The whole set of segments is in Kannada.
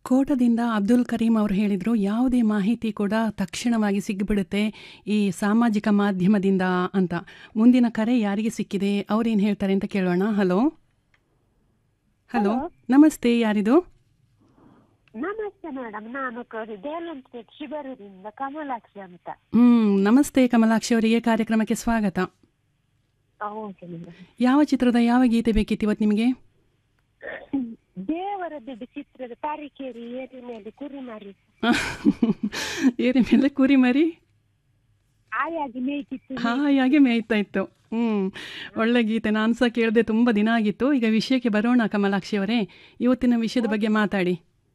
ಕೋಟದಿಂದ ಅಬ್ದುಲ್ ಕರೀಂ ಅವರು ಹೇಳಿದರು ಯಾವುದೇ ಮಾಹಿತಿ ಕೂಡ ತಕ್ಷಣವಾಗಿ ಸಿಗ್ಬಿಡುತ್ತೆ ಈ ಸಾಮಾಜಿಕ ಮಾಧ್ಯಮದಿಂದ ಅಂತ ಮುಂದಿನ ಕರೆ ಯಾರಿಗೆ ಸಿಕ್ಕಿದೆ ಅವ್ರೇನು ಹೇಳ್ತಾರೆ ಅಂತ ಕೇಳೋಣ ಹಲೋ ಹಲೋ ನಮಸ್ತೆ ಯಾರಿದು ನಮಸ್ತೆ ಮೇಡಮ್ ನಾನು ದೇವಲಂಪೇಟ್ ಶಿಬರೂರಿಂದ ಕಮಲಾಕ್ಷಿ ಅಂತ ಹ್ಮ್ ನಮಸ್ತೆ ಕಮಲಾಕ್ಷಿ ಅವರಿಗೆ ಕಾರ್ಯಕ್ರಮಕ್ಕೆ ಸ್ವಾಗತ ಓಕೆ ಮೇಡಮ್ ಯಾವ ಚಿತ್ರದ ಯಾವ ಗೀತೆ ಬೇಕಿತ್ತು ಇವತ್ತು ನಿಮಗೆ ದೇವರದ್ದು ಚಿತ್ರದ ತಾರೀಕೇರಿ ಏರಿನಲ್ಲಿ ಕುರಿಮಾರಿ ಏರಿ ಮೇಲೆ ಕುರಿ ಮರಿ ಆಯಾಗಿ ಮೇಯ್ತಿತ್ತು ಹಾಯಾಗಿ ಮೇಯ್ತಾ ಇತ್ತು ಹ್ಮ್ ಒಳ್ಳೆ ಗೀತೆ ನಾನು ಸಹ ಕೇಳದೆ ತುಂಬ ದಿನ ಆಗಿತ್ತು ಈಗ ವಿಷಯಕ್ಕೆ ಬರೋಣ ಕಮಲಾಕ್ಷಿ ಅವರೇ ಇವತ್ತಿನ ವಿಷಯದ ಬಗ್ಗೆ ಮಾತಾಡಿ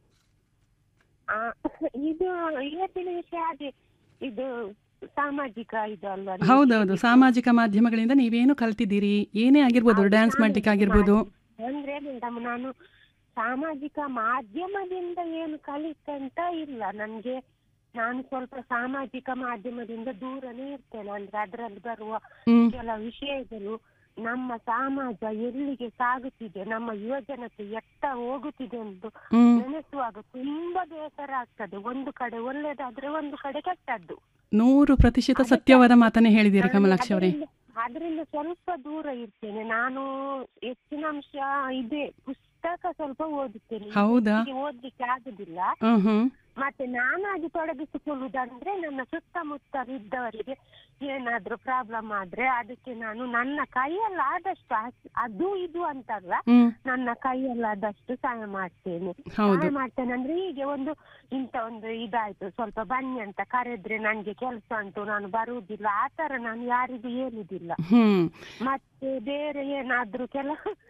ಆ, ಇದು ಇವತ್ತಿನ ವಿಷಯ ಅದೇ ಇದು ಸಾಮಾಜಿಕ ಇದು ಅಲ್ವಾ ಹೌದೌದು ಸಾಮಾಜಿಕ ಮಾಧ್ಯಮಗಳಿಂದ ನೀವೇನು ಕಲ್ತಿದ್ದೀರಿ ಏನೇ ಆಗಿರ್ಬೋದು ಡ್ಯಾನ್ಸ್ ಮಾಡ್ಲಿಕ್ಕೆ ಆಗಿರ್ಬೋದು ಅಂದ್ರೆ ಮೇಡಮ್ ನಾನು ಸಾಮಾಜಿಕ ಮಾಧ್ಯಮದಿಂದ ಏನು ಕಲಿತಂತ ಇಲ್ಲ ನನ್ಗೆ ನಾನು ಸ್ವಲ್ಪ ಸಾಮಾಜಿಕ ಮಾಧ್ಯಮದಿಂದ ದೂರನೇ ಇರ್ತೇನೆ ಅಂದ್ರೆ ಅದರಲ್ಲಿ ಬರುವ ಹ್ಮ್ ಕೆಲ ವಿಷಯಗಳು ನಮ್ಮ ಸಮಾಜ ಎಲ್ಲಿಗೆ ಸಾಗುತ್ತಿದೆ ನಮ್ಮ ಯುವಜನತೆ ಎತ್ತ ಹೋಗುತ್ತಿದೆ ಎಂದು ಹ್ಮ್ ನೆನೆಸುವಾಗ ತುಂಬಾ ಬೇಸರ ಆಗ್ತದೆ ಒಂದು ಕಡೆ ಒಳ್ಳೇದಾದ್ರೆ ಒಂದು ಕಡೆ ಕೆಟ್ಟದ್ದು ನೂರು ಪ್ರತಿಶತ ಸತ್ಯವಾದ ಮಾತನ್ನೇ ಹೇಳಿದ್ದೀರಿ ಕಮಲಾಕ್ಷಿ ಅವರೇ ಅದರಿಂದ- ಅದರಿಂದ ಸ್ವಲ್ಪ ದೂರ ಇರ್ತೇನೆ ನಾನು ಹೆಚ್ಚಿನ ಅಂಶ ಇದೆ ಪುಸ್ತಕ ಸ್ವಲ್ಪ ಓದುತ್ತೇನೆ ಹೌದಾ ಈಗ ಓದ್ಲಿಕ್ಕೆ ಆಗುದಿಲ್ಲ ಹ್ಮ್ ಹ್ಮ್ ಮತ್ತೆ ನಾನಾಗಿ ತೊಡಗಿಸಿಕೊಳ್ಳುವುದಂದ್ರೆ ನನ್ನ ಸುತ್ತಮುತ್ತಲಿದ್ದವರಿಗೆ ಏನಾದ್ರೂ ಪ್ರಾಬ್ಲಮ್ ಆದ್ರೆ ಅದಕ್ಕೆ ನಾನು ನನ್ನ ಕೈಯಲ್ಲಿ ಆದಷ್ಟು ಅಸ್- ಅದು ಇದು ಅಂತಲ್ಲ ಹ್ಮ್ ನನ್ನ ಕೈಯಲ್ಲಾದಷ್ಟು ಸಹಾಯ ಮಾಡ್ತೇನೆ ಹೌದು ಸಹಾಯ ಮಾಡ್ತೇನೆ ಅಂದ್ರೆ ಹೀಗೆ ಒಂದು ಇಂತ ಒಂದು ಇದಾಯ್ತು ಸ್ವಲ್ಪ ಬನ್ನಿ ಅಂತ ಕರೆದ್ರೆ ನನ್ಗೆ ಕೆಲಸ ಉಂಟು ನಾನು ಬರುವುದಿಲ್ಲ ಆ ತರ ನಾನು ಯಾರಿಗೂ ಹೇಳುದಿಲ್ಲ ಹ್ಮ್ ಮತ್ತೆ ಬೇರೆ ಏನಾದ್ರೂ ಕೆಲ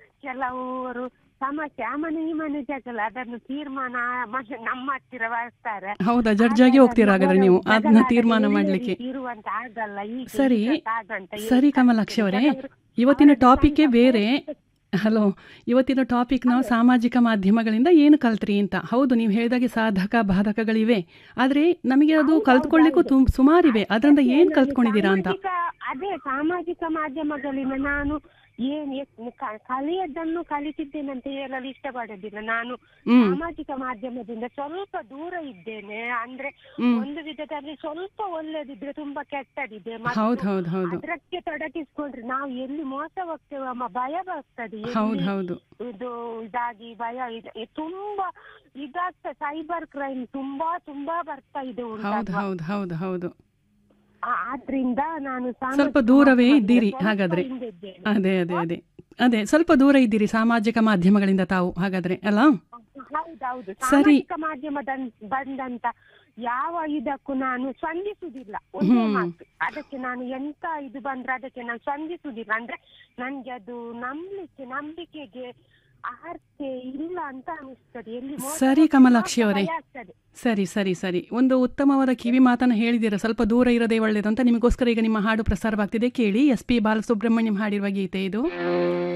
ಕೆಲವರು ಸಮಸ್ಯೆ ಆ ಮನೆ ಈ ಮನೆ ಜಗಳ ಅದನ್ನು ತೀರ್ಮಾನ ಮ- ನಮ್ಮ ಹತ್ತಿರ ಬರ್ತಾರೆ ಹೌದಾ ಜಡ್ಜ್ ಆಗಿ ಹೋಗ್ತೀರಾ ಹಾಗಾದ್ರೆ ನೀವು ಅದನ್ನ ತೀರ್ಮಾನ ಮಾಡ್ಲಿಕ್ಕೆ ಇರುವಂತ ಆಗಲ್ಲ ಈಗ ಸರಿ ಈಗ ಹಾಗಂತ ಸರಿ ಹೇಳ್ತಾರೆ. ಕಮಲಾಕ್ಷಿ ಅವರೇ ಕೆಲವರು ಇವತ್ತಿನ ಅವರ ಟಾಪಿಕ್ಕೇ ಸ್ವಂತ ಬೇರೆ ಹಲೋ ಇವತ್ತಿನ ಟಾಪಿಕ್ ನಾವು ಸಾಮಾಜಿಕ ಮಾಧ್ಯಮಗಳಿಂದ ಏನು ಕಲ್ತ್ರಿ ಅಂತ ಹೌದು ನೀವು ಹೇಳಿದಾಗೆ ಸಾಧಕ ಬಾಧಕಗಳಿವೆ ಆದರೆ ನಮಗೆ ಅದು ಕಲ್ತ್ಕೊಳ್ಳಿಕ್ಕೂ ತುಂ ಸುಮಾರಿವೆ ಅದರಿಂದ ಏನು ಕಲ್ತ್ಕೊಂಡಿದ್ದೀರಾ ಅಂತ ಸಾಮಾಜಿಕ- ಅದೇ ಸಾಮಾಜಿಕ ಮಾಧ್ಯಮಗಳಿಂದ ನಾನು ಏನ್ ಎಷ್ಟ್ ಕ- ಕಲಿಯದನ್ನು ಕಲಿತಿದ್ದೇನೆ ಅಂತ ಹೇಳಲು ಇಷ್ಟಪಡೋದಿಲ್ಲ ನಾನು ಹ್ಮ್ ಸಾಮಾಜಿಕ ಮಾಧ್ಯಮದಿಂದ ಸ್ವಲ್ಪ ದೂರ ಇದ್ದೇನೆ ಅಂದ್ರೆ ಹ್ಮ್ ಒಂದು ವಿಧದಲ್ಲಿ ಸ್ವಲ್ಪ ಒಳ್ಳೇದಿದ್ರೆ ತುಂಬಾ ಕೆಟ್ಟದಿದೆ ಮತ್ತು ಹೌದು ಹೌದು ಹೌದು ಅದಕ್ಕೆ ತೊಡಗಿಸ್ಕೊಂಡ್ರೆ ನಾವು ಎಲ್ಲಿ ಮೋಸ ಹೋಗ್ತೇವೆ ಎಂಬ ಭಯ ಬರ್ತದೆ ಎಲ್ಲಿ ಹೌದು ಹೌದು ಇದು ಇದಾಗಿ ಭಯ ಇದೆ ಇ- ತುಂಬಾ ಇದಾಗ್ತ ಸೈಬರ್ ಕ್ರೈಮ್ ತುಂಬಾ ತುಂಬಾ ಬರ್ತಾ ಇದೆ ಹೌದು ಉಂಟಲ್ವಾ? ಹೌದು ಹೌದು ಹೌದು ಆ- ಆದ್ರಿಂದ ನಾನು ಸಾಮಾಜಿಕ ಸ್ವಲ್ಪ ದೂರವೇ ಮಾಧ್ಯಮದಿಂದ ಇದ್ದೀರಿ ಸ್ವಲ್ಪ ಹಾಗಾದ್ರೆ. ಹಿಂದಿದ್ದೇನೆ. ಅದೇ ಅದೇ ಅದೇ ಅದೇ ಸ್ವಲ್ಪ ದೂರ ಇದ್ದೀರಿ ಸಾಮಾಜಿಕ ಮಾಧ್ಯಮಗಳಿಂದ ತಾವು ಹಾಗಾದ್ರೆ ಅಲ್ಲ ಹೌದೌದು ಸರಿ. ಸಾಮಾಜಿಕ ಮಾಧ್ಯಮದ ಬಂದಂತ ಯಾವ ಇದಕ್ಕೂ ನಾನು ಸ್ಪಂದಿಸುದಿಲ್ಲ ಒಂದೇ ಹ್ಮ್. ಮಾತು ಅದಕ್ಕೆ ನಾನು ಎಂತ ಇದು ಬಂದ್ರೆ ಅದಕ್ಕೆ ನಾನು ಸ್ಪಂದಿಸುದಿಲ್ಲ ಅಂದ್ರೆ ನನ್ಗೆ ಅದು ನಂಬಲಿಕ್ಕೆ ನಂಬಿಕೆಗೆ ಅರ್ಹತೆ ಇಲ್ಲ ಅಂತ ಅನಿಸ್ತದೆ ಎಲ್ಲಿ ಮೋಸ ಸರಿ ಹೋಗ್ತದೆ ಕಮಲಾಕ್ಷಿ ಮಾತ್ರ ಅವರೇ. ಭಯ ಆಗ್ತದೆ. ಸರಿ ಸರಿ ಸರಿ ಒಂದು ಉತ್ತಮವಾದ ಕಿವಿ ಮಾತನ್ನು ಹೇಳಿದ್ದೀರಾ ಸ್ವಲ್ಪ ದೂರ ಇರೋದೇ ಒಳ್ಳೇದು ಅಂತ ನಿಮಗೋಸ್ಕರ ಈಗ ನಿಮ್ಮ ಹಾಡು ಪ್ರಸಾರವಾಗ್ತಿದೆ ಕೇಳಿ ಎಸ್ ಪಿ ಬಾಲಸುಬ್ರಹ್ಮಣ್ಯಂ ಹಾಡಿರುವ ಗೀತೆ ಇದು